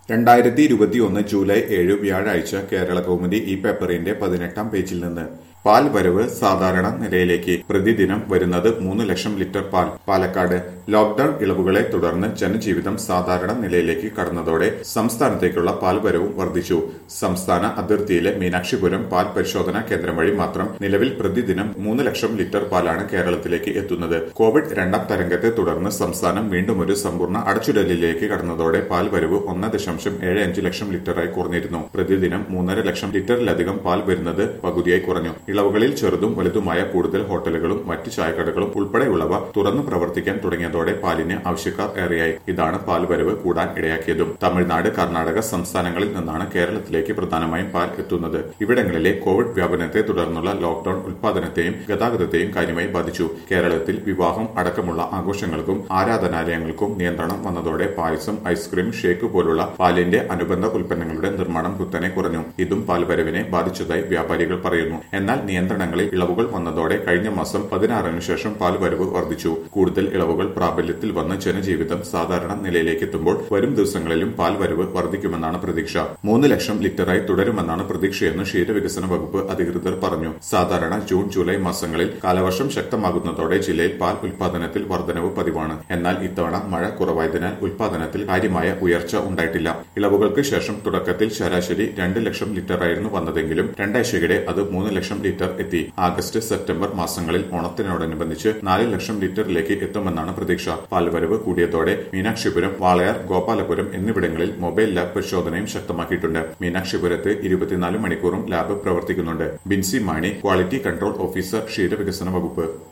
രണ്ടായിരത്തി ഇരുപത്തിയൊന്ന് ജൂലൈ ഏഴ് വ്യാഴാഴ്ച കേരള കൗമുദി ഈ പേപ്പറിന്റെ പതിനെട്ടാം പേജിൽ നിന്ന് പാൽ വരവ് സാധാരണ നിലയിലേക്ക് പ്രതിദിനം വരുന്നത് മൂന്ന് ലക്ഷം ലിറ്റർ പാൽ പാലക്കാട് ലോക്ഡൌൺ ഇളവുകളെ തുടർന്ന് ജനജീവിതം സാധാരണ നിലയിലേക്ക് കടന്നതോടെ സംസ്ഥാനത്തേക്കുള്ള പാൽ വരവും വർദ്ധിച്ചു സംസ്ഥാന അതിർത്തിയിലെ മീനാക്ഷിപുരം പാൽ പരിശോധനാ കേന്ദ്രം വഴി മാത്രം നിലവിൽ പ്രതിദിനം മൂന്ന് ലക്ഷം ലിറ്റർ പാലാണ് കേരളത്തിലേക്ക് എത്തുന്നത് കോവിഡ് രണ്ടാം തരംഗത്തെ തുടർന്ന് സംസ്ഥാനം വീണ്ടും ഒരു സമ്പൂർണ്ണ അടച്ചിടലിലേക്ക് കടന്നതോടെ പാൽ വരവ് ഒന്ന് ദശാംശം ഏഴ് അഞ്ച് ലക്ഷം ലിറ്ററായി കുറഞ്ഞിരുന്നു പ്രതിദിനം മൂന്നര ലക്ഷം ലിറ്ററിലധികം പാൽ വരുന്നത് പകുതിയായി കുറഞ്ഞു ഇളവുകളിൽ ചെറുതും വലുതുമായ കൂടുതൽ ഹോട്ടലുകളും മറ്റ് ചായക്കടകളും ഉൾപ്പെടെയുള്ളവ തുറന്നു പ്രവർത്തിക്കാൻ തുടങ്ങിയതോടെ പാലിന് ആവശ്യക്കാർ ഏറെയായി ഇതാണ് പാൽ വരവ് കൂടാൻ ഇടയാക്കിയതും തമിഴ്നാട് കർണാടക സംസ്ഥാനങ്ങളിൽ നിന്നാണ് കേരളത്തിലേക്ക് പ്രധാനമായും പാൽ എത്തുന്നത് ഇവിടങ്ങളിലെ കോവിഡ് വ്യാപനത്തെ തുടർന്നുള്ള ലോക്ഡൌൺ ഉൽപാദനത്തെയും ഗതാഗതത്തെയും കാര്യമായി ബാധിച്ചു കേരളത്തിൽ വിവാഹം അടക്കമുള്ള ആഘോഷങ്ങൾക്കും ആരാധനാലയങ്ങൾക്കും നിയന്ത്രണം വന്നതോടെ പായസം ഐസ്ക്രീം ഷേക്ക് പോലുള്ള പാലിന്റെ അനുബന്ധ ഉൽപ്പന്നങ്ങളുടെ നിർമ്മാണം കുത്തനെ കുറഞ്ഞു ഇതും പാൽവരവിനെ ബാധിച്ചതായി വ്യാപാരികൾ പറയുന്നു എന്നാൽ നിയന്ത്രണങ്ങളിൽ ഇളവുകൾ വന്നതോടെ കഴിഞ്ഞ മാസം പതിനാറിന് ശേഷം പാൽ വരവ് വർദ്ധിച്ചു കൂടുതൽ ഇളവുകൾ പ്രാബല്യത്തിൽ വന്ന് ജനജീവിതം സാധാരണ നിലയിലേക്ക് എത്തുമ്പോൾ വരും ദിവസങ്ങളിലും പാൽ വരവ് വർദ്ധിക്കുമെന്നാണ് പ്രതീക്ഷ മൂന്ന് ലക്ഷം ലിറ്ററായി തുടരുമെന്നാണ് പ്രതീക്ഷയെന്ന് ക്ഷീരവികസന വകുപ്പ് അധികൃതർ പറഞ്ഞു സാധാരണ ജൂൺ ജൂലൈ മാസങ്ങളിൽ കാലവർഷം ശക്തമാകുന്നതോടെ ജില്ലയിൽ പാൽ ഉൽപാദനത്തിൽ വർധനവ് പതിവാണ് എന്നാൽ ഇത്തവണ മഴ കുറവായതിനാൽ ഉൽപാദനത്തിൽ കാര്യമായ ഉയർച്ച ഉണ്ടായിട്ടില്ല ഇളവുകൾക്ക് ശേഷം തുടക്കത്തിൽ ശരാശരി രണ്ട് ലക്ഷം ലിറ്ററായിരുന്നു വന്നതെങ്കിലും രണ്ടാഴ്ചയ്ക്കിടെ അത് മൂന്ന് ലക്ഷം ലിറ്റർ എത്തി ആഗസ്റ്റ് സെപ്റ്റംബർ മാസങ്ങളിൽ ഓണത്തിനോടനുബന്ധിച്ച് നാല് ലക്ഷം ലിറ്ററിലേക്ക് എത്തുമെന്നാണ് പ്രതീക്ഷ പാൽവരവ് കൂടിയതോടെ മീനാക്ഷിപുരം വാളയാർ ഗോപാലപുരം എന്നിവിടങ്ങളിൽ മൊബൈൽ ലാബ് പരിശോധനയും ശക്തമാക്കിയിട്ടുണ്ട് മീനാക്ഷിപുരത്ത് ഇരുപത്തിനാല് മണിക്കൂറും ലാബ് പ്രവർത്തിക്കുന്നുണ്ട് Binsy Mani quality control officer ക്ഷീരവികസന വകുപ്പ്